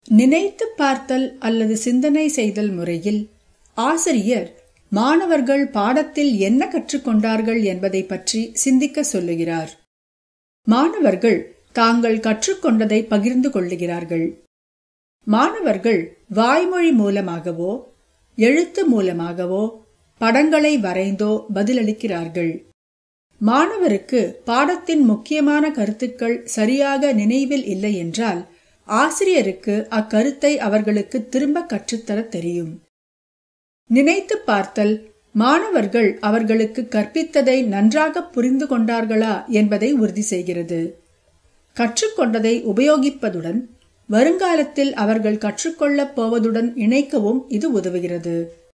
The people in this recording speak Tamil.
நினைத்து பார்த்தல் அல்லது சிந்தனை செய்தல் முறையில் ஆசிரியர் மாணவர்கள் பாடத்தில் என்ன கற்றுக்கொண்டார்கள் என்பதை பற்றி சிந்திக்க சொல்லுகிறார் மாணவர்கள் தாங்கள் கற்றுக்கொண்டதை பகிர்ந்து கொள்ளுகிறார்கள் மாணவர்கள் வாய்மொழி மூலமாகவோ எழுத்து மூலமாகவோ படங்களை வரைந்தோ பதிலளிக்கிறார்கள் மாணவருக்கு பாடத்தின் முக்கியமான கருத்துக்கள் சரியாக நினைவில் இல்லை என்றால் ஆசிரியருக்கு அக்கருத்தை அவர்களுக்கு திரும்ப கற்றுத்தர தெரியும் நினைத்து பார்த்தல் மாணவர்கள் அவர்களுக்கு கற்பித்ததை நன்றாக புரிந்து கொண்டார்களா என்பதை உறுதி செய்கிறது கற்றுக்கொண்டதை உபயோகிப்பதுடன் வருங்காலத்தில் அவர்கள் கற்றுக்கொள்ளப் போவதுடன் இணைக்கவும் இது உதவுகிறது